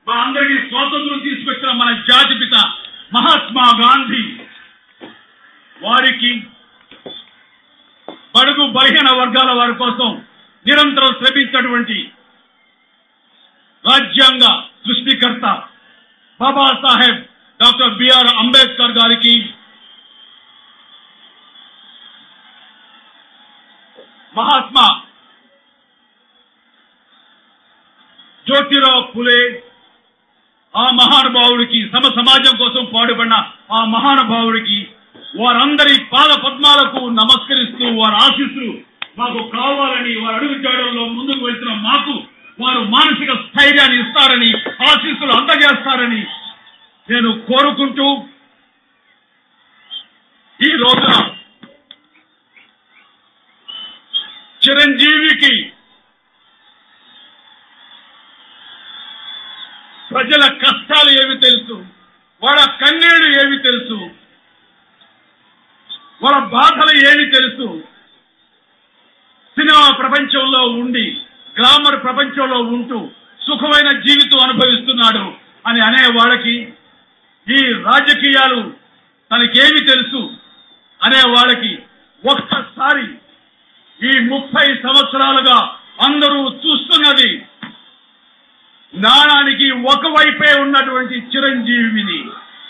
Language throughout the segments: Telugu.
మా అందరికీ స్వాతంత్రం తీసుకొచ్చిన మన జాతిపిత మహాత్మా గాంధీ వారికి బడుగు బలహీన వర్గాల వారి కోసం నిరంతరం శ్రమించినటువంటి రాజ్యాంగ సృష్టికర్త బాబాసాహెబ్ డాక్టర్ బిఆర్ అంబేద్కర్ గారికి మహాత్మా జ్యోతిరావు పులే ఆ మహానుభావుడికి సమ సమాజం కోసం పాడుపడిన ఆ మహానుభావుడికి వారందరి పాద పద్మాలకు నమస్కరిస్తూ వారి ఆశీస్సులు మాకు కావాలని వారు అడుగుజాడల్లో ముందుకు వెళ్తున్న మాకు వారు మానసిక స్థైర్యాన్ని ఇస్తారని ఆశీస్సులు అందజేస్తారని నేను కోరుకుంటూ ఈ రోజున చిరంజీవికి ప్రజల కష్టాలు ఏమి తెలుసు వాళ్ళ కన్నీళ్లు ఏమి తెలుసు వాళ్ళ బాధలు ఏమి తెలుసు సినిమా ప్రపంచంలో ఉండి గ్లామర్ ప్రపంచంలో ఉంటూ సుఖమైన జీవితం అనుభవిస్తున్నాడు అని అనే వాళ్ళకి ఈ రాజకీయాలు తనకేమి తెలుసు అనే వాళ్ళకి ఒక్కసారి ఈ ముప్పై సంవత్సరాలుగా అందరూ చూస్తున్నది నాణానికి ఒకవైపే ఉన్నటువంటి చిరంజీవిని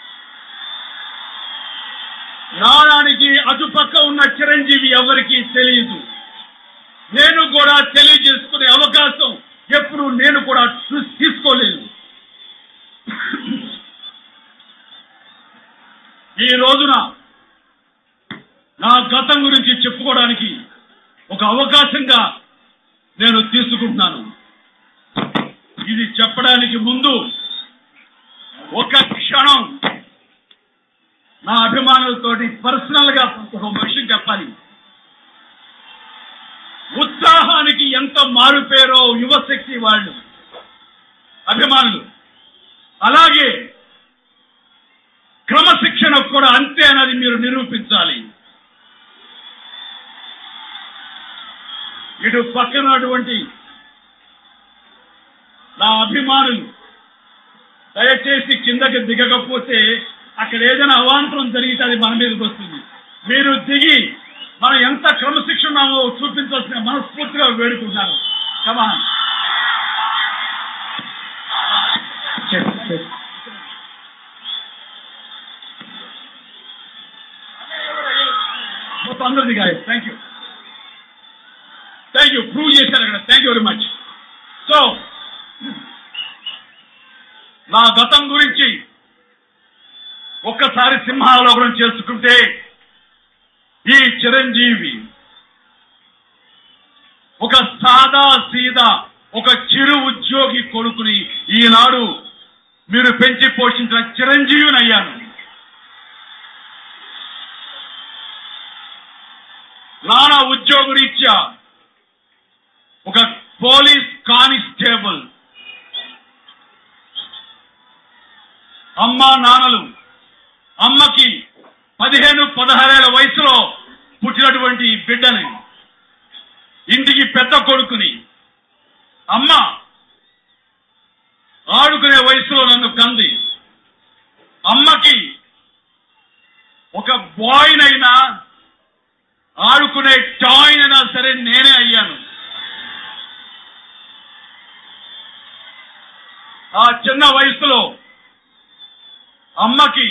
నాణానికి అటుపక్క ఉన్న చిరంజీవి ఎవరికీ తెలియదు నేను కూడా తెలియజేసుకునే అవకాశం ఎప్పుడు నేను కూడా చూ- తీసుకోలేదు ఈ రోజున నా గతం గురించి చెప్పుకోవడానికి ఒక అవకాశంగా నేను తీసుకుంటున్నాను ఇది చెప్పడానికి ముందు ఒక క్షణం నా అభిమానులతోటి పర్సనల్ గా ఒక విషయం చెప్పాలి ఉత్సాహానికి ఎంత మారుపేరో యువశక్తి వాళ్ళు అభిమానులు అలాగే క్రమశిక్షణ కూడా అంతే అన్నది మీరు నిరూపించాలి ఇటు పక్కనటువంటి నా అభిమానులు దయచేసి కిందకి దిగకపోతే అక్కడ ఏదైనా అవాంతరం జరిగితే అది మన మీదకి వస్తుంది మీరు దిగి మనం ఎంత క్రమశిక్షణ ఉన్నామో చూపించాల్సిన మనస్ఫూర్తిగా వేడుకుంటున్నాను కమా మొత్తం అందరూ దిగాలి thank you thank you prove చేశారు అక్కడ thank you very much so నా గతం గురించి ఒక్కసారి సింహావలోకనం చేసుకుంటే ఈ చిరంజీవి ఒక సాదా సీదా ఒక చిరు ఉద్యోగి కొడుకుని ఈనాడు మీరు పెంచి పోషించిన చిరంజీవిని అయ్యాను నానా ఉద్యోగరీత్యా ఒక పోలీస్ కానిస్టేబుల్ అమ్మ నాన్నలు అమ్మకి పదిహేను పదహారేళ్ల వయసులో పుట్టినటువంటి బిడ్డని ఇంటికి పెద్ద కొడుకుని అమ్మ ఆడుకునే వయసులో నన్ను కంది అమ్మకి ఒక బాయ్నైనా ఆడుకునే టాయ్ అయినా సరే నేనే అయ్యాను ఆ చిన్న వయసులో అమ్మకి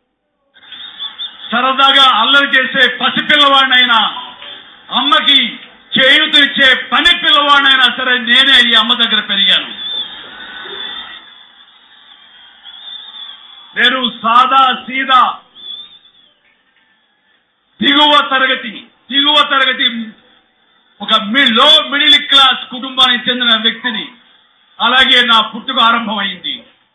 సరదాగా అల్లరి చేసే పసిపిల్లవాడినైనా అమ్మకి చేయూతనిచ్చే పని పిల్లవాడినైనా సరే నేనే ఈ అమ్మ దగ్గర పెరిగాను నేను సాదా సీదా దిగువ తరగతి దిగువ తరగతి ఒక మి- లో మిడిల్ క్లాస్ కుటుంబానికి చెందిన వ్యక్తిని అలాగే నా పుట్టుక ఆరంభమైంది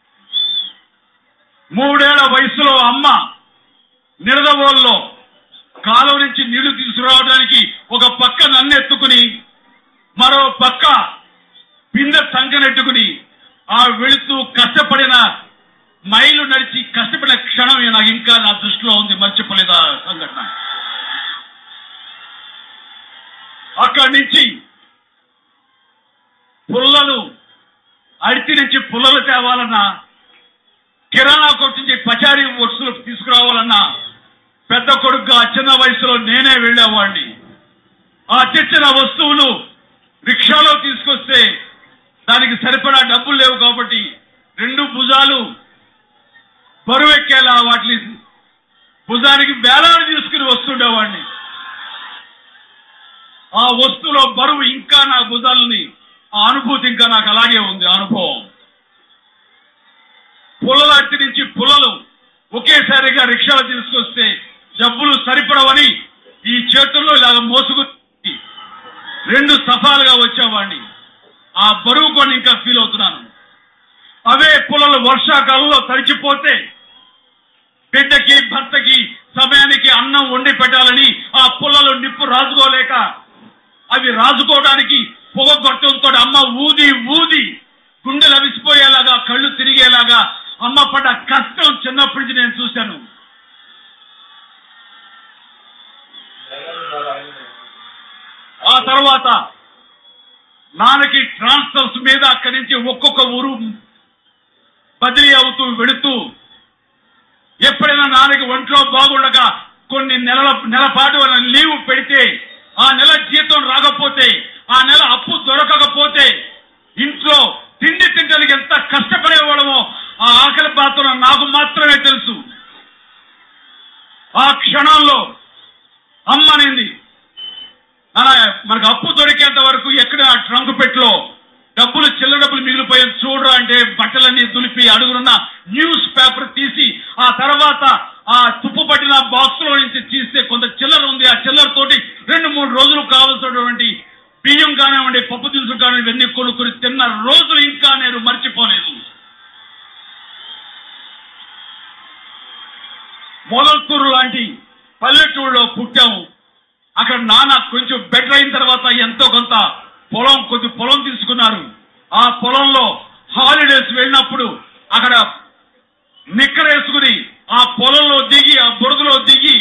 మూడేళ్ల వయసులో అమ్మ నిరదవోల్లో కాలువ నుంచి నీళ్లు తీసుకురావడానికి ఒక పక్క నన్ను ఎత్తుకుని మరో పక్క బిందె సంకనెట్టుకుని ఆ వెళుతూ కష్టపడిన మైలు నడిచి కష్టపడిన క్షణం నాకు ఇంకా నా దృష్టిలో ఉంది మర్చిపోలేదు ఆ సంఘటన అక్కడి నుంచి పుల్లలు అడితి నుంచి పుల్లలు తేవాలన్నా కిరాణా కొట్టు నుంచి పచారీ వస్తువులు తీసుకురావాలన్నా పెద్ద కొడుకుగా చిన్న వయసులో నేనే వెళ్ళేవాడిని ఆ తెచ్చిన వస్తువులు రిక్షాలో తీసుకొస్తే దానికి సరిపడా డబ్బులు లేవు కాబట్టి రెండు భుజాలు బరువెక్కేలా వాటిని భుజానికి బేలాలు తీసుకుని వస్తుండేవాడిని ఆ వస్తువులో బరువు ఇంకా నా భుజాలని ఆ అనుభూతి ఇంకా నాకు అలాగే ఉంది ఆ అనుభవం పుల్లలట్టి నుంచి పుల్లలు ఒకేసారిగా రిక్షాలు తీసుకొస్తే జబ్బులు సరిపడవని ఈ చేతుల్లో ఇలాగ మోసుకు రెండు సఫాలుగా వచ్చేవాడిని ఆ బరువు కొన్ని ఇంకా ఫీల్ అవుతున్నాను అవే పుల్లలు వర్షాకాలంలో తడిచిపోతే బిడ్డకి భర్తకి సమయానికి అన్నం వండి పెట్టాలని ఆ పుల్లలు నిప్పు రాజుకోలేక అవి రాజుకోవడానికి పొగ గొట్టంతో అమ్మ ఊది ఊది గుండె లవిసిపోయేలాగా కళ్ళు తిరిగేలాగా అమ్మ పడ్డ కష్టం చిన్నప్పటి నుంచి నేను చూశాను ఆ తర్వాత నాన్నకి ట్రాన్స్ఫర్స్ మీద అక్కడి నుంచి ఒక్కొక్క ఊరు బదిలీ అవుతూ వెళుతూ ఎప్పుడైనా నాన్నకి ఒంట్లో బాగుండగా కొన్ని నెలల నెల పాటు వాళ్ళ లీవ్ పెడితే ఆ నెల జీతం రాకపోతే ఆ నెల అప్పు దొరకకపోతే ఇంట్లో తిండి తింటలకి ఎంత కష్టపడేవాడమో ఆ ఆకలి పాత్ర నాకు మాత్రమే తెలుసు ఆ క్షణాల్లో అమ్మనింది అలా మనకు అప్పు దొరికేంత వరకు ఎక్కడ ఆ ట్రంక్ పెట్టులో డబ్బులు చిల్లర డబ్బులు మిగిలిపోయాయి చూడరా అంటే బట్టలన్నీ దులిపి అడుగునున్న న్యూస్ పేపర్ తీసి ఆ తర్వాత ఆ తుప్పు పట్టిన బాక్స్ లో నుంచి తీస్తే కొంత చిల్లర ఉంది ఆ చిల్లర తోటి రెండు మూడు రోజులు కావాల్సినటువంటి బియ్యం కానివ్వండి పప్పు దినుసులు కానివ్వండి ఇవన్నీ కొనుక్కొని తిన్న రోజులు ఇంకా నేను మర్చిపోలేదు మొదల్తూరు లాంటి పల్లెటూరులో పుట్టాము అక్కడ నాన్న కొంచెం బెటర్ అయిన తర్వాత ఎంతో కొంత పొలం కొద్ది పొలం తీసుకున్నారు ఆ పొలంలో హాలిడేస్ వెళ్ళినప్పుడు అక్కడ నిక్కరేసుకుని ఆ పొలంలో దిగి ఆ బురదలో దిగి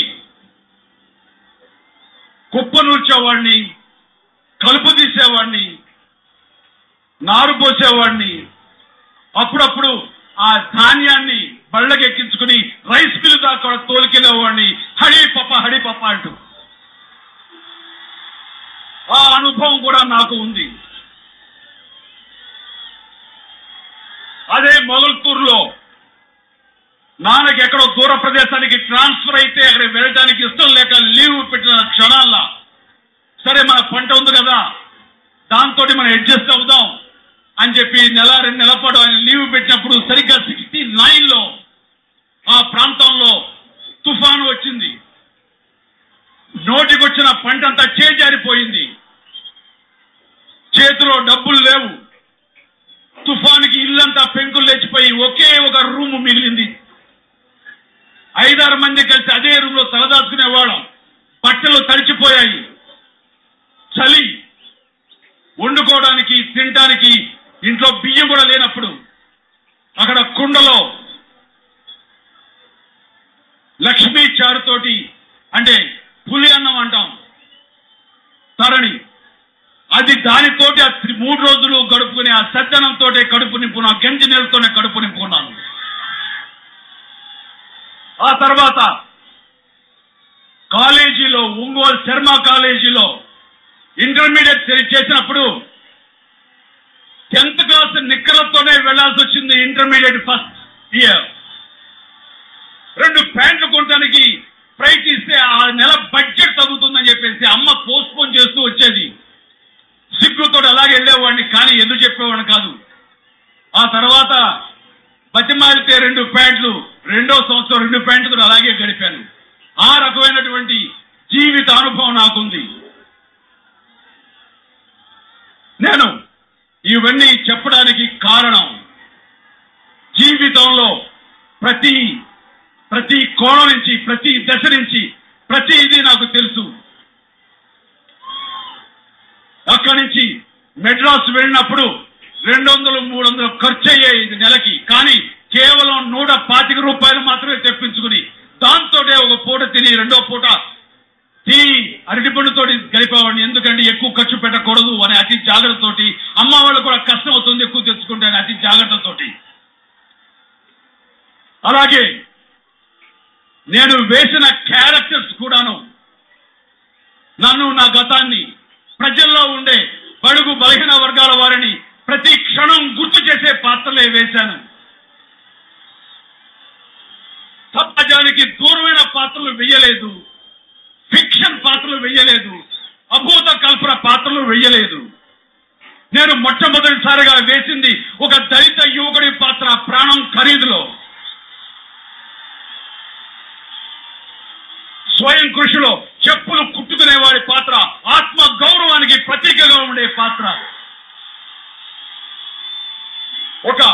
కుప్ప నూర్చేవాడిని కలుపు తీసేవాడిని నారు పోసేవాడిని అప్పుడప్పుడు ఆ ధాన్యాన్ని బళ్ళకి ఎక్కించుకుని రైస్ మిల్ దాకా కూడా తోలుకెళ్ళేవాడిని హడి పప్ప హడి పప్ప అంటూ ఆ అనుభవం కూడా నాకు ఉంది అదే మొగల్తూరులో నాన్నకి ఎక్కడో దూర ప్రదేశానికి ట్రాన్స్ఫర్ అయితే అక్కడ వెళ్ళడానికి ఇష్టం లేక లీవ్ పెట్టిన క్షణాల్లో సరే మన పంట ఉంది కదా దాంతో మనం అడ్జస్ట్ అవుదాం అని చెప్పి నెల రెండు నెలల పాటు ఆయన లీవ్ పెట్టినప్పుడు సరిగ్గా సిక్స్టీ నైన్ లో ఆ ప్రాంతంలో తుఫాను వచ్చింది నోటికొచ్చిన పంట అంతా చేజారిపోయింది చేతిలో డబ్బులు లేవు తుఫానికి ఇల్లంతా పెంకులు లేచిపోయి ఒకే ఒక రూమ్ మిగిలింది ఐదారు మంది కలిసి అదే రూమ్ లో తలదాచుకునేవాళ్ళం బట్టలు తడిచిపోయాయి చలి వండుకోవడానికి తినడానికి ఇంట్లో బియ్యం కూడా లేనప్పుడు అక్కడ కుండలో లక్ష్మీ చారుతోటి అంటే పులి అన్నం అంటాం తరణి అది దానితోటి ఆ త్రి- మూడు రోజులు గడుపుకుని ఆ సజ్జనంతో కడుపు నింపుకున్నా గంజి నీళ్ళతోనే కడుపు నింపుకున్నాను ఆ తర్వాత కాలేజీలో ఒంగోలు శర్మ కాలేజీలో ఇంటర్మీడియట్ చే- చేసినప్పుడు టెన్త్ క్లాస్ నిక్కలతోనే వెళ్లాల్సి వచ్చింది ఇంటర్మీడియట్ ఫస్ట్ ఇయర్ రెండు ప్యాంట్లు కొనడానికి ప్రయత్నిస్తే ఆ నెల బడ్జెట్ తగ్గుతుందని చెప్పేసి అమ్మ పోస్ట్పోన్ చేస్తూ వచ్చేది సిగ్గుతో అలాగే వెళ్ళేవాడిని కానీ ఎందుకు చెప్పేవాడిని కాదు ఆ తర్వాత బతిమాలితే రెండు ప్యాంట్లు రెండో సంవత్సరం రెండు ప్యాంట్లు అలాగే గడిపాను ఆ రకమైనటువంటి జీవిత అనుభవం నాకుంది నేను ఇవన్నీ చెప్పడానికి కారణం జీవితంలో ప్రతి ప్రతి కోణం నుంచి ప్రతి దశ నుంచి ప్రతి ఇది నాకు తెలుసు అక్కడి నుంచి మెడ్రాస్ వెళ్ళినప్పుడు రెండు వందలు మూడు వందలు ఖర్చు అయ్యేది నెలకి కానీ కేవలం నూట పాతిక రూపాయలు మాత్రమే తెప్పించుకుని దాంతోటే ఒక పూట తిని రెండో పూట టీ అరటిపండుతోటి గడిపేవాడిని ఎందుకంటే ఎక్కువ ఖర్చు పెట్టకూడదు అనే అతి జాగ్రత్తతోటి అమ్మ వాళ్ళు కూడా కష్టం అవుతుంది ఎక్కువ తెచ్చుకుంటే అని అతి అలాగే నేను వేసిన క్యారెక్టర్స్ కూడాను నన్ను నా గతాన్ని ప్రజల్లో ఉండే బడుగు బలహీన వర్గాల వారిని ప్రతి క్షణం గుర్తు చేసే పాత్రలే వేశాను సమాజానికి దూరమైన పాత్రలు వెయ్యలేదు ఫిక్షన్ పాత్రలు వెయ్యలేదు అభూత కల్పన పాత్రలు వెయ్యలేదు నేను మొట్టమొదటిసారిగా వేసింది ఒక దళిత యువకుడి పాత్ర ప్రాణం ఖరీదులో స్వయం కృషిలో చెప్పులు కుట్టుకునేవాడి పాత్ర ఆత్మ గౌరవానికి ప్రతీకగా ఉండే పాత్ర ఒక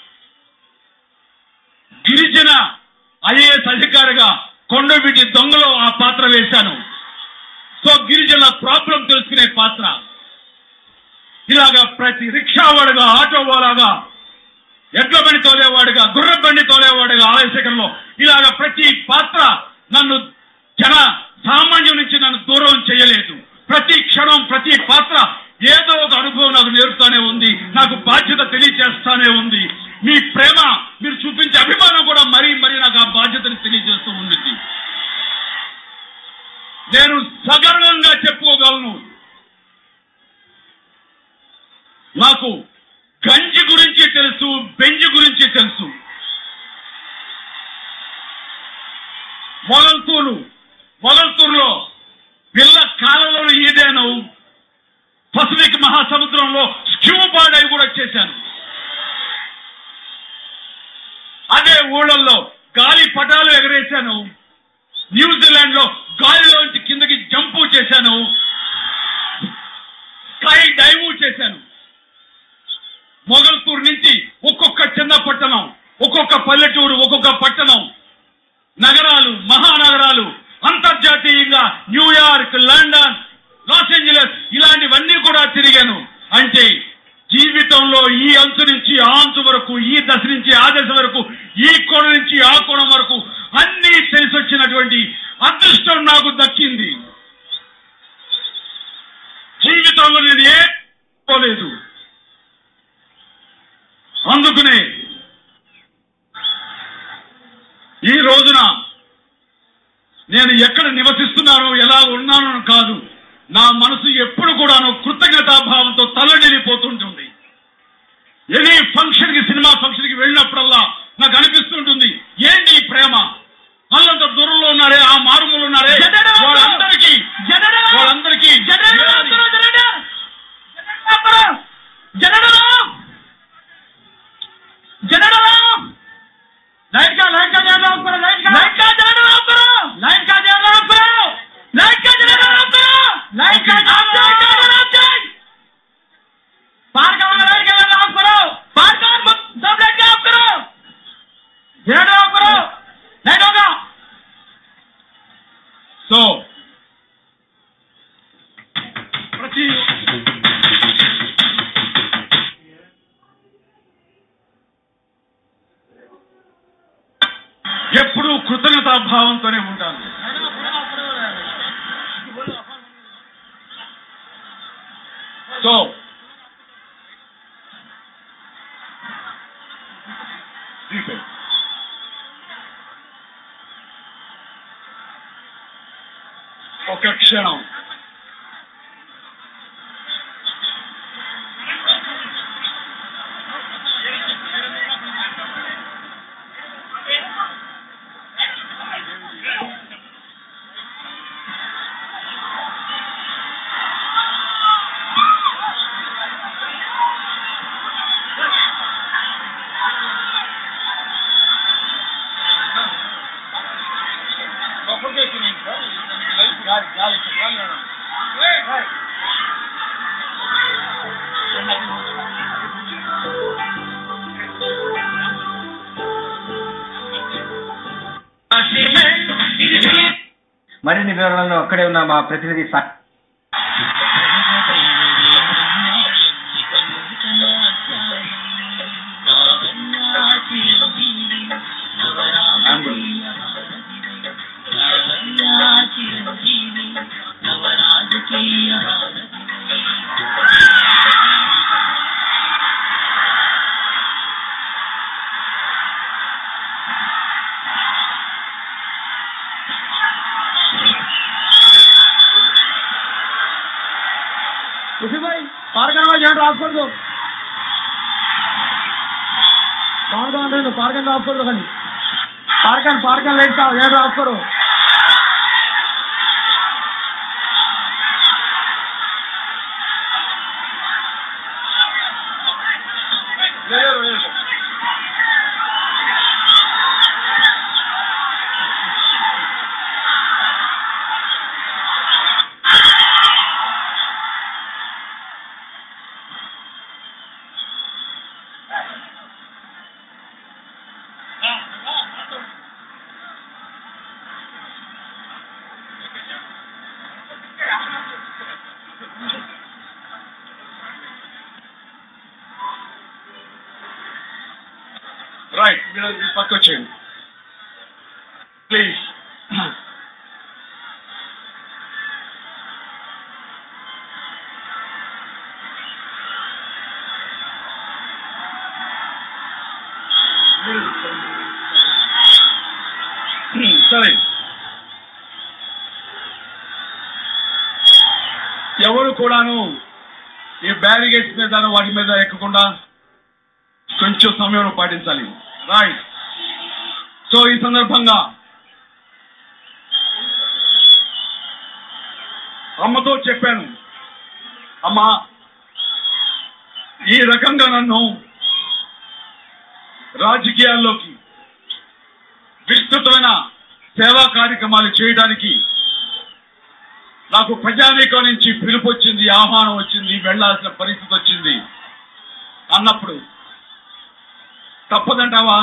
గిరిజన ఐఏఎస్ అధికారిగా కొండవీటి దొంగలో ఆ పాత్ర వేశాను సో గిరిజన ప్రాబ్లం తెలుసుకునే పాత్ర ఇలాగా ప్రతి రిక్షా వాడుగా ఆటో వాలాగా ఎడ్ల బండి తోలేవాడుగా గుర్ర బండి తోలేవాడుగా ఆలయశేఖరంలో ఇలాగ ప్రతి పాత్ర నన్ను జన సామాన్యం నుంచి నన్ను దూరం చేయలేదు ప్రతి క్షణం ప్రతి పాత్ర ఏదో ఒక అనుభవం నాకు నేర్పుతానే ఉంది నాకు బాధ్యత తెలియజేస్తానే ఉంది మీ ప్రేమ మీరు చూపించే అభిమానం కూడా మరీ మరీ నాకు ఆ బాధ్యతను తెలియజేస్తూ ఉంది నేను సగర్వంగా చెప్పుకోగలను నాకు గంజి గురించి తెలుసు బెంజి గురించి తెలుసు మొగల్తూరు మొగల్తూరులో పిల్ల కాలంలో ఈదేను పసిఫిక్ మహాసముద్రంలో స్క్యూబా డైవ్ కూడా చేశాను అదే ఊళ్ళల్లో గాలి పటాలు ఎగరేశాను న్యూజిలాండ్ లో గాలిలోంచి కిందకి జంపు చేశాను స్కై డైవ్ చేశాను మొగల్పూర్ నుంచి ఒక్కొక్క చిన్న పట్టణం ఒక్కొక్క పల్లెటూరు ఒక్కొక్క పట్టణం నగరాలు మహానగరాలు అంతర్జాతీయంగా న్యూయార్క్ లండన్ లాస్ ఏంజలస్ ఇలాంటివన్నీ కూడా తిరిగాను అంటే జీవితంలో ఈ అంచు నుంచి ఆ అంచు వరకు ఈ దశ నుంచి ఆ దశ వరకు ఈ కోణ నుంచి ఆ కోణం వరకు అన్నీ తెలిసి వచ్చినటువంటి అదృష్టం నాకు దక్కింది జీవితంలో నేను ఏ పోలేదు అందుకనే ఈ రోజున నేను ఎక్కడ నివసిస్తున్నానో ఎలా ఉన్నానో కాదు నా మనసు ఎప్పుడు కూడాను కృతజ్ఞతాభావంతో తల్లడిల్లిపోతుంటుంది ఎనీ ఫంక్షన్ కి సినిమా ఫంక్షన్ కి వెళ్ళినప్పుడల్లా నాకు అనిపిస్తుంటుంది ఏంటి ఈ ప్రేమ వాళ్ళంత దూరంలో ఉన్నారే ఆ మారుమూలు ఉన్నారే వాళ్ళందరికీ వాళ్ళందరికీ लाइट का लाइट का जलना ऑफ करो लाइट का लाइट का जलना ऑफ करो लाइट का जलना ऑफ करो लाइट का जलना ऑफ करो लाइट का जलना ऑफ करो पार का वाला लाइट का जलना ऑफ करो पार का सब लाइट का ऑफ करो जलना ऑफ करो लाइट होगा సో ప్రతి ఎప్పుడూ కృతజ్ఞతాభావంతోనే ఉంటాను సో ఒక క్షణం మరిన్ని వివరాలను అక్కడే ఉన్న మా ప్రతినిధి సా- పార్కంలో చేయండి రాసుకోండి పార్కం అంటే పార్కం రాసుకోండి కానీ పార్కన్ పార్కన్ లైట్ ఏడు రాసుకోరు రైట్ మీరు పక్క వచ్చేయండి ప్లీజ్ సరే ఎవరు కూడాను ఈ బ్యారిగేట్స్ మీద వాటి మీద ఎక్కకుండా కొంచెం సమయం పాటించాలి రైట్ సో ఈ సందర్భంగా అమ్మతో చెప్పాను అమ్మా ఈ రకంగా నన్ను రాజకీయాల్లోకి విస్తృతమైన సేవా కార్యక్రమాలు చేయడానికి నాకు ప్రజానీకం నుంచి పిలుపు వచ్చింది ఆహ్వానం వచ్చింది వెళ్ళాల్సిన పరిస్థితి వచ్చింది అన్నప్పుడు తప్పదంటావా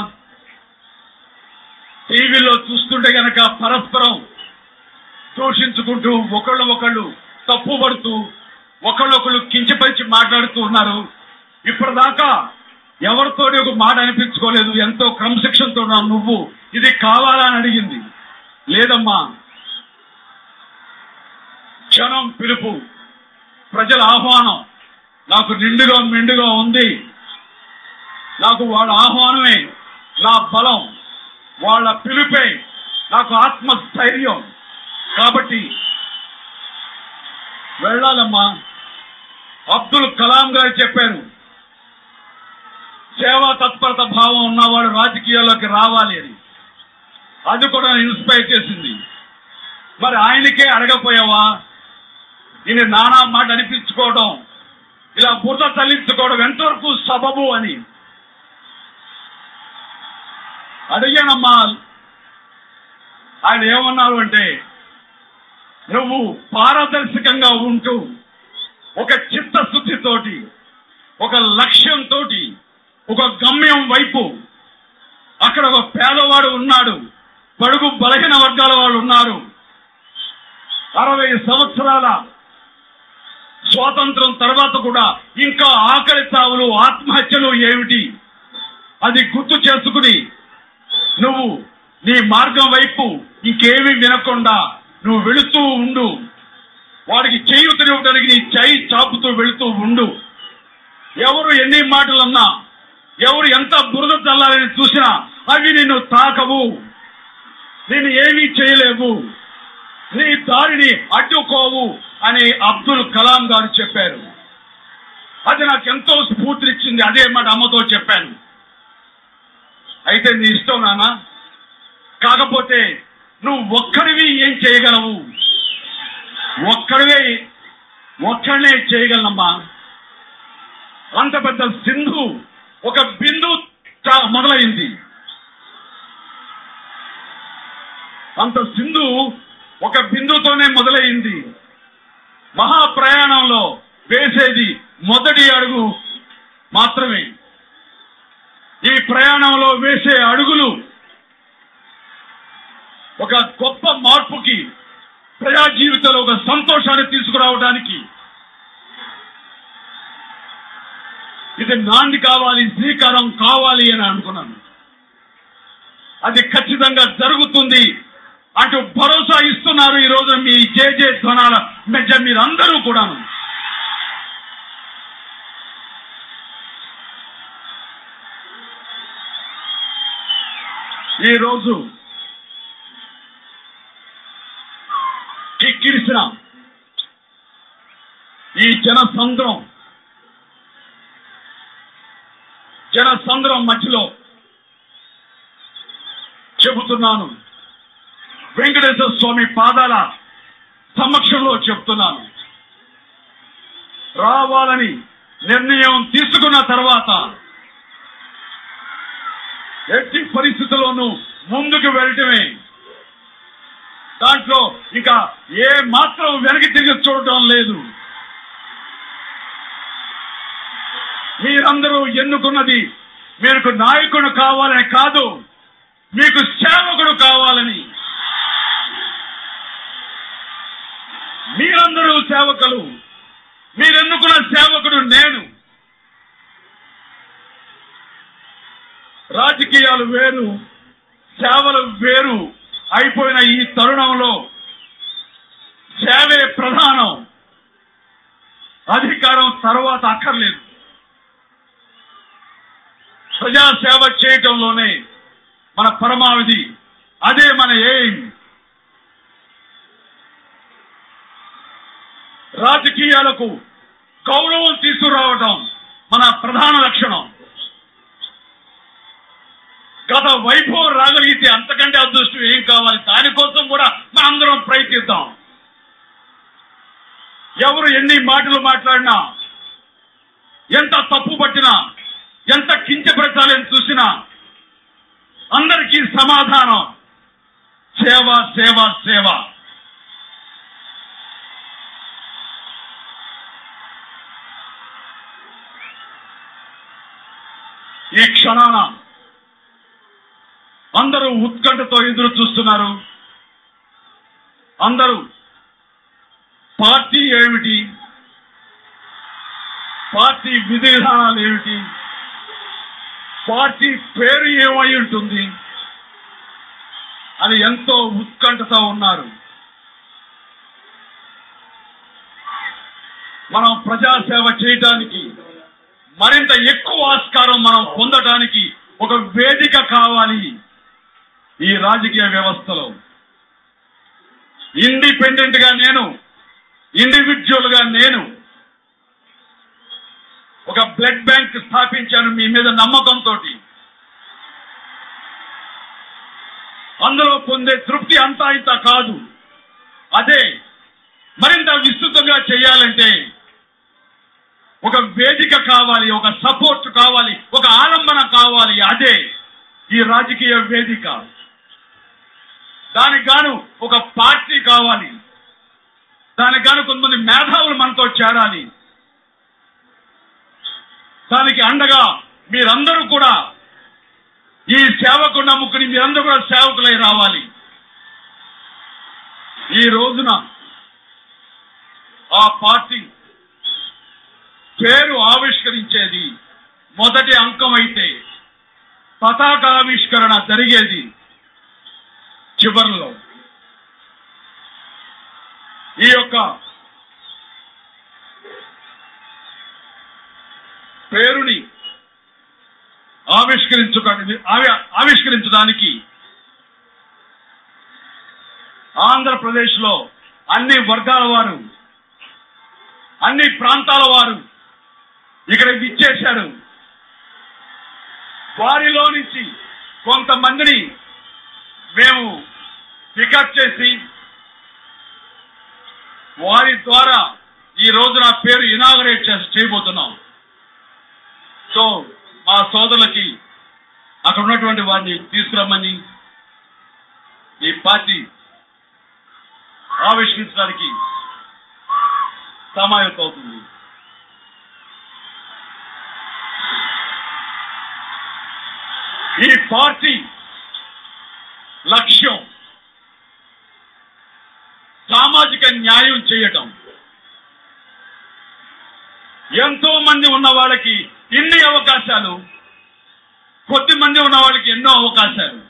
టీవీలో చూస్తుంటే గనక పరస్పరం దూషించుకుంటూ ఒకళ్ళు ఒకళ్ళు తప్పు పడుతూ ఒకళ్ళొకళ్ళు కించపరిచి మాట్లాడుతూ ఉన్నారు ఇప్పటిదాకా ఎవరితోటి ఒక మాట అనిపించుకోలేదు ఎంతో క్రమశిక్షణతో ఉన్నావు నువ్వు ఇది కావాలా అని అడిగింది లేదమ్మా క్షణం పిలుపు ప్రజల ఆహ్వానం నాకు నిండుగా మెండుగా ఉంది నాకు వాళ్ళ ఆహ్వానమే నా బలం వాళ్ళ పిలుపే నాకు ఆత్మస్థైర్యం కాబట్టి వెళ్ళాలమ్మా అబ్దుల్ కలాం గారు చెప్పారు సేవా తత్పరత భావం ఉన్నవాడు రాజకీయాల్లోకి రావాలి అని అది కూడా ఇన్స్పైర్ చేసింది మరి ఆయనకే అడగపోయావా ఇది నానా మాట అనిపించుకోవడం ఇలా బుర్ర తల్లించుకోవడం ఎంతవరకు సబబు అని అడిగానమ్మా ఆయన ఏమన్నారు అంటే నువ్వు పారదర్శకంగా ఉంటూ ఒక చిత్తశుద్ధితోటి ఒక లక్ష్యంతో ఒక గమ్యం వైపు అక్కడ ఒక పేదవాడు ఉన్నాడు పడుగు బలహీన వర్గాల వాళ్ళు ఉన్నారు అరవై సంవత్సరాల స్వాతంత్రం తర్వాత కూడా ఇంకా ఆకలి తావులు ఆత్మహత్యలు ఏమిటి అది గుర్తు చేసుకుని నువ్వు నీ మార్గం వైపు ఇంకేమీ వినకుండా నువ్వు వెళుతూ ఉండు వాడికి చేయుతనివ్వడానికి నీ చేయి చాపుతూ వెళుతూ ఉండు ఎవరు ఎన్ని మాటలు అన్నా ఎవరు ఎంత బురద చల్లాలని చూసినా అవి నిన్ను తాకవు నేను ఏమీ చేయలేవు నీ దారిని అడ్డుకోవు అని అబ్దుల్ కలాం గారు చెప్పారు అది నాకు ఎంతో స్ఫూర్తినిచ్చింది అదే మాట అమ్మతో చెప్పాను అయితే నీ ఇష్టం నాన్న కాకపోతే నువ్వు ఒక్కడివి ఏం చేయగలవు ఒక్కడివే ఒక్కడనే చేయగలనమ్మా అంత పెద్ద సింధు ఒక బిందు చా- మొదలైంది అంత సింధు ఒక బిందుతోనే మొదలైంది మహాప్రయాణంలో వేసేది మొదటి అడుగు మాత్రమే ఈ ప్రయాణంలో వేసే అడుగులు ఒక గొప్ప మార్పుకి ప్రజా జీవితంలో ఒక సంతోషాన్ని తీసుకురావడానికి ఇది నాంది కావాలి శ్రీకారం కావాలి అని అనుకున్నాను అది ఖచ్చితంగా జరుగుతుంది అంటూ భరోసా ఇస్తున్నారు ఈ రోజు మీ జేజే ధ్వనాల మధ్య మీరందరూ కూడాను ఈ రోజు కిక్కిరిసిన ఈ జన సంద్రం జన సంద్రం మధ్యలో చెబుతున్నాను వెంకటేశ్వర స్వామి పాదాల సమక్షంలో చెప్తున్నాను రావాలని నిర్ణయం తీసుకున్న తర్వాత ఎట్టి పరిస్థితుల్లోనూ ముందుకు వెళ్ళటమే దాంట్లో ఇంకా ఏ మాత్రం వెనక్కి తిరిగి చూడటం లేదు మీరందరూ ఎన్నుకున్నది మీకు నాయకుడు కావాలని కాదు మీకు సేవకుడు కావాలని మీరందరూ సేవకులు మీరెన్నుకున్న సేవకుడు నేను రాజకీయాలు వేరు సేవలు వేరు అయిపోయిన ఈ తరుణంలో సేవే ప్రధానం అధికారం తర్వాత అక్కర్లేదు ప్రజాసేవ చేయటంలోనే మన పరమావధి అదే మన ఎయిమ్ రాజకీయాలకు గౌరవం తీసుకురావటం మన ప్రధాన లక్షణం గత వైభవం రాగలిగితే అంతకంటే అదృష్టం ఏం కావాలి దానికోసం కూడా మనందరం ప్రయత్నిద్దాం ఎవరు ఎన్ని మాటలు మాట్లాడినా ఎంత తప్పు పట్టినా ఎంత కించపరచాలని చూసినా అందరికీ సమాధానం సేవ సేవ సేవ ఈ క్షణాన అందరూ ఉత్కంఠతో ఎదురు చూస్తున్నారు అందరూ పార్టీ ఏమిటి పార్టీ విధి విధానాలు ఏమిటి పార్టీ పేరు ఏమై ఉంటుంది అని ఎంతో ఉత్కంఠతో ఉన్నారు మనం ప్రజాసేవ చేయటానికి మరింత ఎక్కువ ఆస్కారం మనం పొందటానికి ఒక వేదిక కావాలి ఈ రాజకీయ వ్యవస్థలో ఇండిపెండెంట్ గా నేను ఇండివిజువల్ గా నేను ఒక బ్లడ్ బ్యాంక్ స్థాపించాను మీ మీద నమ్మకంతో అందులో పొందే తృప్తి అంతా ఇంత కాదు అదే మరింత విస్తృతంగా చేయాలంటే ఒక వేదిక కావాలి ఒక సపోర్ట్ కావాలి ఒక ఆలంబన కావాలి అదే ఈ రాజకీయ వేదిక దానికి గాను ఒక పార్టీ కావాలి దానికి గాను కొంతమంది మేధావులు మనతో చేరాలి దానికి అండగా మీరందరూ కూడా ఈ సేవకు నమ్ముకుని మీరందరూ కూడా సేవకులై రావాలి ఈ రోజున ఆ పార్టీ పేరు ఆవిష్కరించేది మొదటి అంకం అయితే పతాక ఆవిష్కరణ జరిగేది చివరిలో ఈ యొక్క పేరుని ఆవిష్కరించుక ఆవి- ఆవిష్కరించడానికి ఆంధ్రప్రదేశ్ లో అన్ని వర్గాల వారు అన్ని ప్రాంతాల వారు ఇక్కడ ఇచ్చేశారు వారిలో నుంచి కొంతమందిని మేము పికప్ చేసి వారి ద్వారా ఈ రోజు నా పేరు ఇనాగరేట్ చేసి చేయబోతున్నాం సో మా సోదరులకి అక్కడ ఉన్నటువంటి వారిని తీసుకురమ్మని ఈ పార్టీ ఆవిష్కరించడానికి సమాయత్తం అవుతుంది ఈ పార్టీ లక్ష్యం సామాజిక న్యాయం చేయటం ఎంతో మంది ఉన్న వాళ్ళకి ఇన్ని అవకాశాలు కొద్ది మంది ఉన్న వాళ్ళకి ఎన్నో అవకాశాలు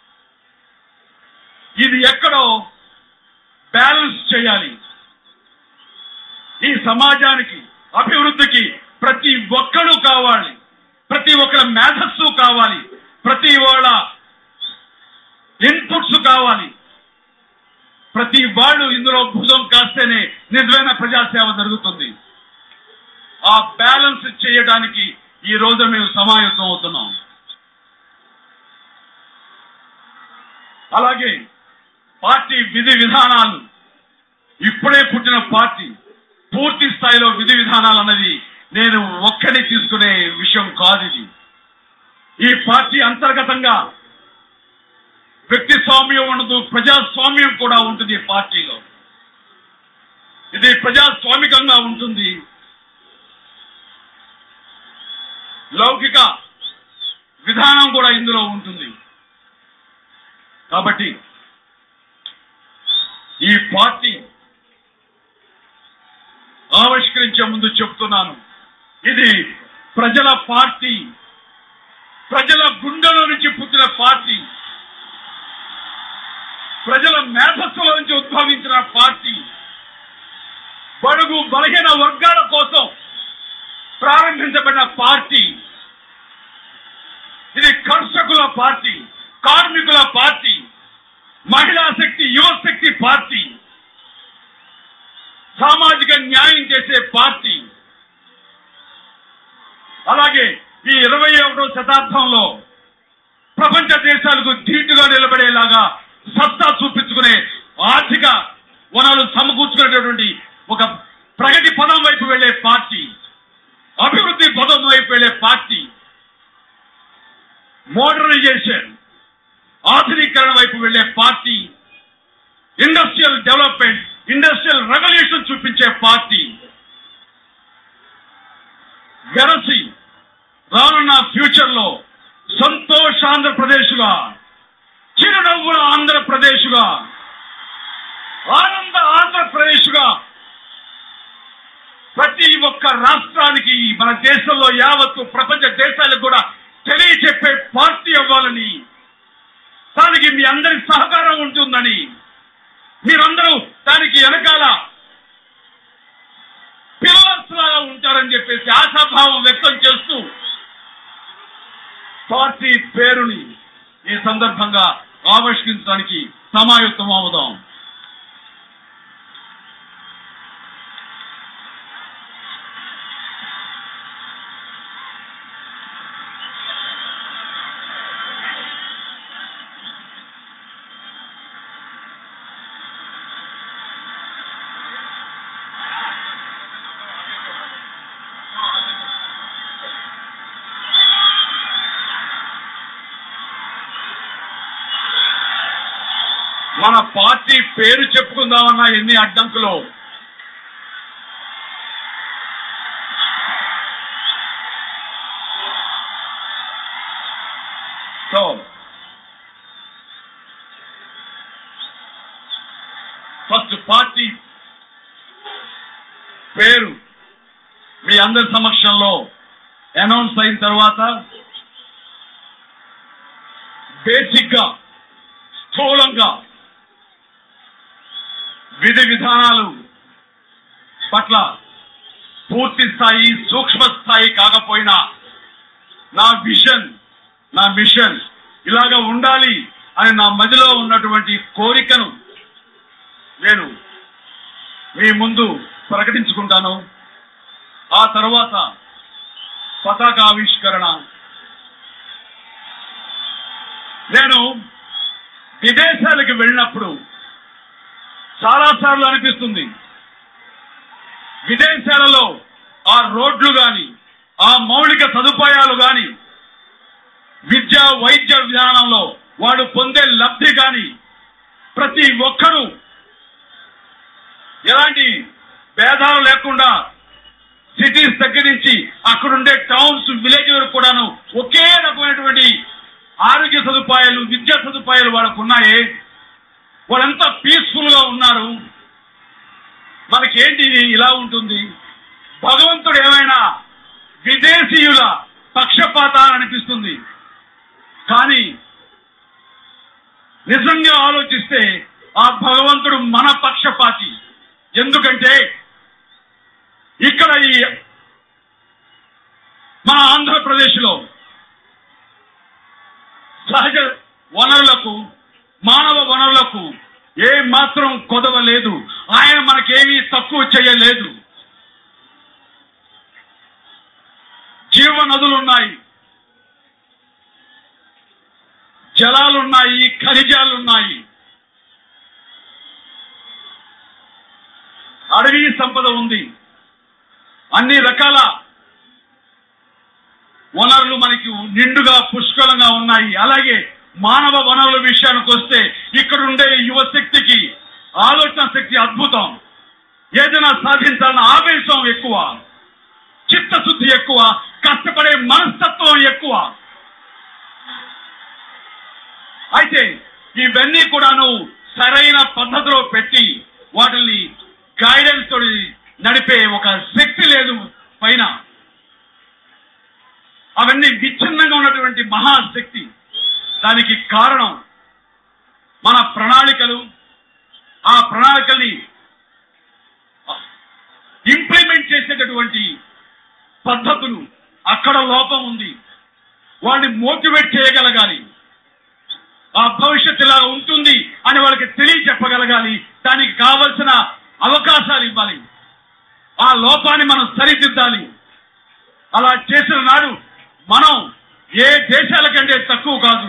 ఇది ఎక్కడో బ్యాలెన్స్ చేయాలి ఈ సమాజానికి అభివృద్ధికి ప్రతి ఒక్కరూ కావాలి ప్రతి ఒక్కరి మేధస్సు కావాలి ప్రతి వాళ్ళ ఇన్పుట్స్ కావాలి ప్రతి వాళ్ళు ఇందులో భుజం కాస్తేనే నిజమైన ప్రజాసేవ జరుగుతుంది ఆ బ్యాలెన్స్ చేయడానికి ఈ రోజు మేము సమాయత్తం అవుతున్నాం అలాగే పార్టీ విధి విధానాలు ఇప్పుడే పుట్టిన పార్టీ పూర్తి స్థాయిలో విధి విధానాలు అన్నది నేను ఒక్కడి తీసుకునే విషయం కాదు ఇది ఈ పార్టీ అంతర్గతంగా వ్యక్తి స్వామ్యం ఉండదు ప్రజాస్వామ్యం కూడా ఉంటుంది ఈ పార్టీలో ఇది ప్రజాస్వామికంగా ఉంటుంది లౌకిక విధానం కూడా ఇందులో ఉంటుంది కాబట్టి ఈ పార్టీ ఆవిష్కరించే ముందు చెప్తున్నాను ఇది ప్రజల పార్టీ ప్రజల గుండెల నుంచి పుట్టిన పార్టీ ప్రజల మేధస్సులో నుంచి ఉద్భవించిన పార్టీ బడుగు బలహీన వర్గాల కోసం ప్రారంభించబడిన పార్టీ ఇది కర్షకుల పార్టీ కార్మికుల పార్టీ మహిళా శక్తి యువశక్తి పార్టీ సామాజిక న్యాయం చేసే పార్టీ అలాగే ఈ ఇరవై ఒకటో శతాబ్దంలో ప్రపంచ దేశాలకు ధీటుగా నిలబడేలాగా సత్తా చూపించుకునే ఆర్థిక వనరులు సమకూర్చుకునేటటువంటి ఒక ప్రగతి పదం వైపు వెళ్లే పార్టీ అభివృద్ధి పదం వైపు వెళ్లే పార్టీ మోడర్నైజేషన్ ఆధునీకరణ వైపు వెళ్లే party industrial development industrial revolution చూపించే పార్టీ వెరసి రానున్న ఫ్యూచర్ లో సంతోష ఆంధ్రప్రదేశ్గా చిరునవ్వుల ఆంధ్రప్రదేశ్గా ఆనంద ఆంధ్రప్రదేశ్గా ప్రతి ఒక్క రాష్ట్రానికి మన దేశంలో యావత్తు ప్రపంచ దేశాలకు కూడా తెలియచెప్పే పార్టీ అవ్వాలని దానికి మీ అందరి సహకారం ఉంటుందని మీరందరూ దానికి వెనకాల పిల్లర్స్ లాగా ఉంటారని చెప్పేసి ఆశాభావం వ్యక్తం చేస్తూ పార్టీ పేరుని ఈ సందర్భంగా ఆవిష్కరించడానికి సమాయుక్తం అవుదాం మన పార్టీ పేరు చెప్పుకుందామన్నా ఎన్ని అడ్డంకులు సో ఫస్ట్ పార్టీ పేరు మీ అందరి సమక్షంలో అనౌన్స్ అయిన తర్వాత బేసిక్ గా స్థూలంగా విధి విధానాలు పట్ల పూర్తి స్థాయి సూక్ష్మ స్థాయి కాకపోయినా నా విజన్ నా మిషన్ ఇలాగ ఉండాలి అని నా మదిలో ఉన్నటువంటి కోరికను నేను మీ ముందు ప్రకటించుకుంటాను ఆ తర్వాత పతాక ఆవిష్కరణ నేను విదేశాలకు వెళ్ళినప్పుడు చాలా సార్లు అనిపిస్తుంది విదేశాలలో ఆ రోడ్లు గాని ఆ మౌలిక సదుపాయాలు గాని విద్య వైద్య విధానంలో వాడు పొందే లబ్ధి గాని ప్రతి ఒక్కరూ ఎలాంటి భేదాలు లేకుండా సిటీస్ దగ్గర నుంచి అక్కడుండే టౌన్స్ విలేజ్ వరకు కూడాను ఒకే రకమైనటువంటి ఆరోగ్య సదుపాయాలు విద్యా సదుపాయాలు వాళ్ళకు ఉన్నాయి వాళ్ళంతా పీస్ఫుల్ గా ఉన్నారు మనకేంటి ఇది ఇలా ఉంటుంది భగవంతుడు ఏమైనా విదేశీయుల పక్షపాత అనిపిస్తుంది కానీ నిజంగా ఆలోచిస్తే ఆ భగవంతుడు మన పక్షపాతి ఎందుకంటే ఇక్కడ ఈ మన ఆంధ్రప్రదేశ్లో సహజ వనరులకు మానవ వనరులకు ఏ మాత్రం కొదవ లేదు ఆయన మనకేమీ తక్కువ చేయలేదు జీవ నదులున్నాయి జలాలున్నాయి ఖనిజాలున్నాయి అడవి సంపద ఉంది అన్ని రకాల వనరులు మనకి నిండుగా పుష్కలంగా ఉన్నాయి అలాగే మానవ వనరుల విషయానికి వస్తే ఇక్కడ ఉండే యువశక్తికి ఆలోచన శక్తి అద్భుతం ఏదైనా సాధించాలన్న ఆవేశం ఎక్కువ చిత్తశుద్ధి ఎక్కువ కష్టపడే మనస్తత్వం ఎక్కువ అయితే ఇవన్నీ కూడాను సరైన పద్ధతిలో పెట్టి వాటిని గైడెన్స్ తోటి నడిపే ఒక శక్తి లేదు పైన అవన్నీ విచ్ఛిన్నంగా ఉన్నటువంటి మహాశక్తి దానికి కారణం మన ప్రణాళికలు ఆ ప్రణాళికల్ని ఇంప్లిమెంట్ చేసేటటువంటి పద్ధతులు అక్కడ లోపం ఉంది వాడిని మోటివేట్ చేయగలగాలి ఆ భవిష్యత్తు ఇలా ఉంటుంది అని వాళ్ళకి తెలియ చెప్పగలగాలి దానికి కావలసిన అవకాశాలు ఇవ్వాలి ఆ లోపాన్ని మనం సరిదిద్దాలి అలా చేసిన నాడు మనం ఏ దేశాల కంటే తక్కువ కాదు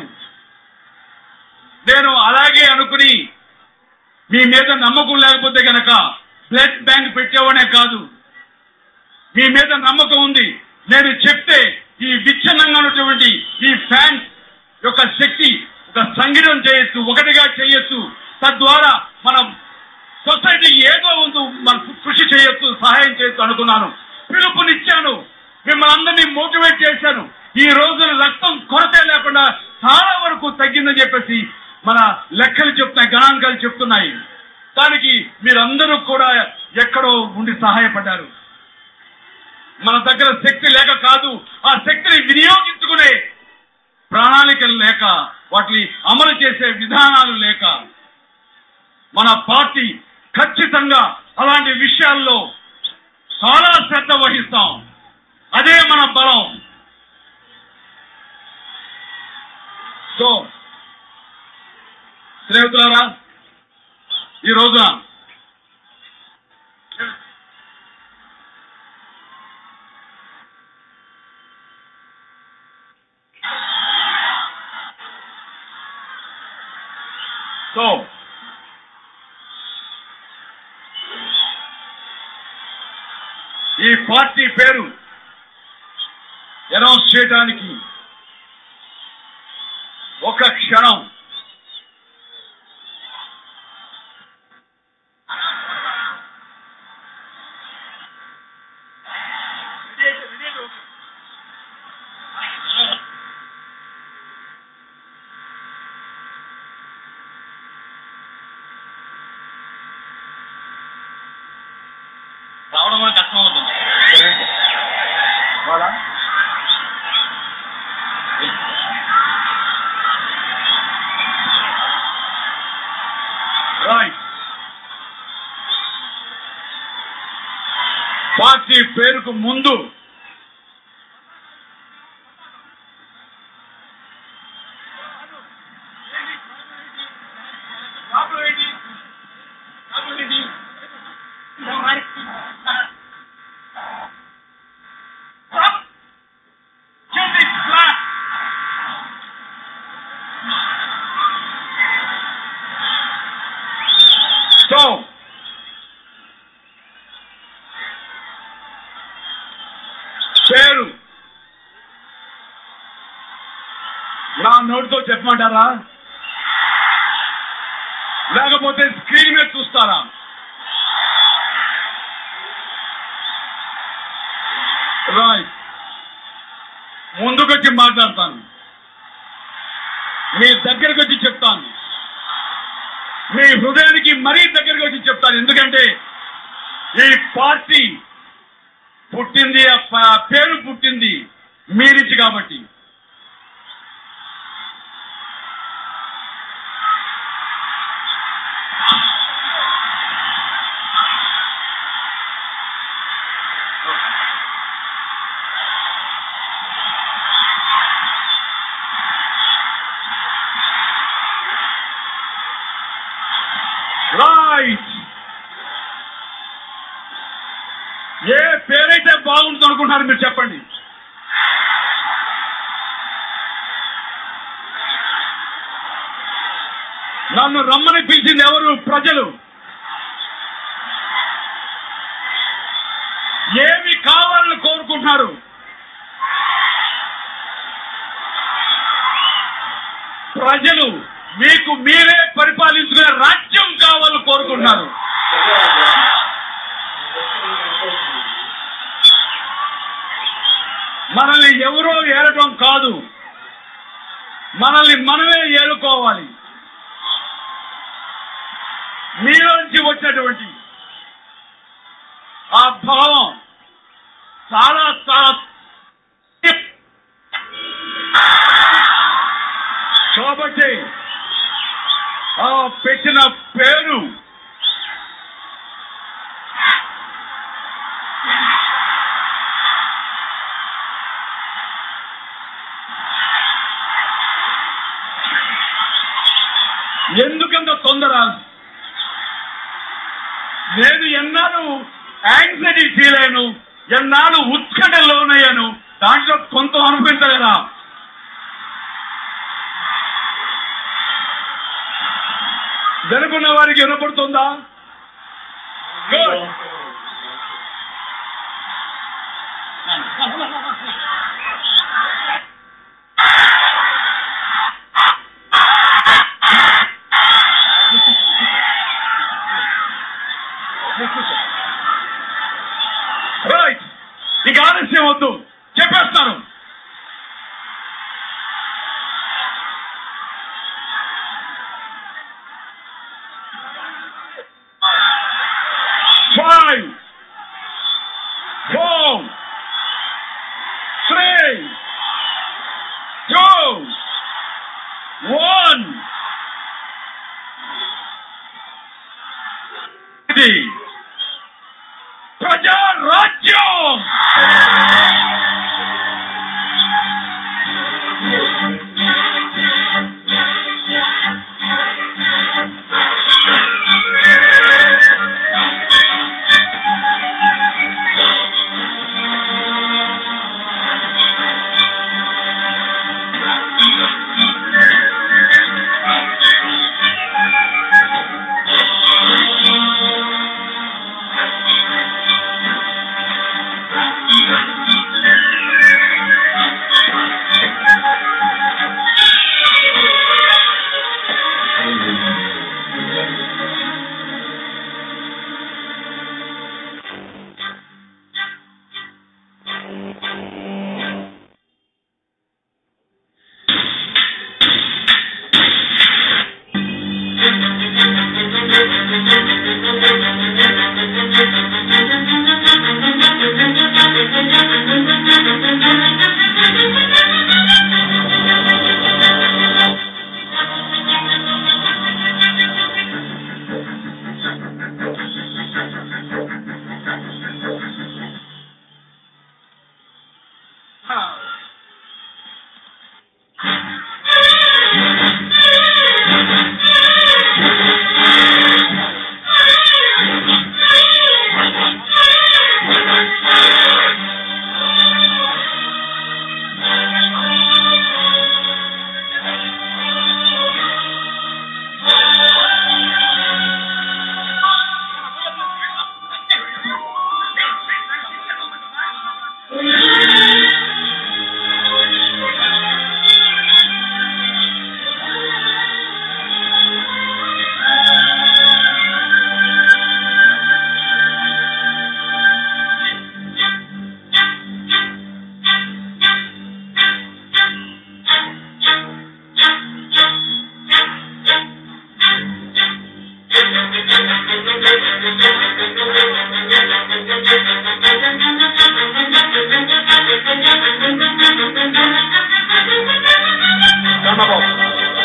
నేను అలాగే అనుకుని మీ మీద నమ్మకం లేకపోతే గనక బ్లడ్ బ్యాంక్ పెట్టేవాడే కాదు మీ మీద నమ్మకం ఉంది నేను చెప్తే ఈ విచ్ఛిన్నంగా ఉన్నటువంటి ఈ ఫ్యాన్స్ యొక్క శక్తి ఒక సంగీతం చేయొచ్చు ఒకటిగా చేయొచ్చు తద్వారా మనం సొసైటీ ఏదో ఉందో మనం కృషి చేయొచ్చు సహాయం చేయొచ్చు అనుకున్నాను పిలుపునిచ్చాను మిమ్మల్ని అందరినీ మోటివేట్ చేశాను ఈ రోజున రక్తం కొరతే లేకుండా చాలా వరకు తగ్గిందని చెప్పేసి మన లెక్కలు చెప్తున్నాయి గణాంకాలు చెప్తున్నాయి దానికి మీరందరూ కూడా ఎక్కడో ఉండి సహాయపడ్డారు మన దగ్గర శక్తి లేక కాదు ఆ శక్తిని వినియోగించుకునే ప్రణాళికలు లేక వాటిని అమలు చేసే విధానాలు లేక మన పార్టీ ఖచ్చితంగా అలాంటి విషయాల్లో చాలా శ్రద్ధ వహిస్తాం అదే మన బలం సో స్నేహితులారా ఈ రోజున సో ఈ పార్టీ పేరు అనౌన్స్ చేయడానికి ఒక క్షణం రావడం వల్ల కష్టం అవుతుంది వాళ్ళ రైట్ పార్టీ పేరుకు ముందు సో పేరు నా నోటితో చెప్పమంటారా లేకపోతే స్క్రీన్ మీద చూస్తారా రైట్ ముందుకొచ్చి మాట్లాడతాను మీ దగ్గరకు వచ్చి చెప్తాను మీ హృదయానికి మరీ దగ్గరకు వచ్చి చెప్తాను ఎందుకంటే ఈ పార్టీ పుట్టింది ఆ ప- పేరు పుట్టింది మీరిచ్చి కాబట్టి రైట్ ఏ పేరైతే బాగుంటుంది అనుకుంటున్నారు మీరు చెప్పండి నన్ను రమ్మని పిలిచింది ఎవరు ప్రజలు ఏమి కావాలని కోరుకుంటున్నారు ప్రజలు మీకు మీరే పరిపాలించుకునే రాజ్యం కావాలని కోరుకుంటున్నారు మనల్ని ఎవరో ఏలటం కాదు మనల్ని మనమే ఏలుకోవాలి మీలోంచి వచ్చినటువంటి ఆ భావం చాలా చాలా కాబట్టి ఆ పెట్టిన పేరు ఎందుకంత తొందర నేను ఎన్నాళ్ళు యాంగ్జైటీ ఫీల్ అయ్యాను ఎన్నాళ్ళు ఉత్కంఠ లోనయ్యాను దాంట్లో కొంత అనుభవించలేదా వెనుకున్న వారికి వినపడుతుందా Good. రైట్ ఇక ఆలస్యం వద్దు చెప్పేస్తాను five four three two one ఇది ప్రజారాజ్యం చంద్రబాబు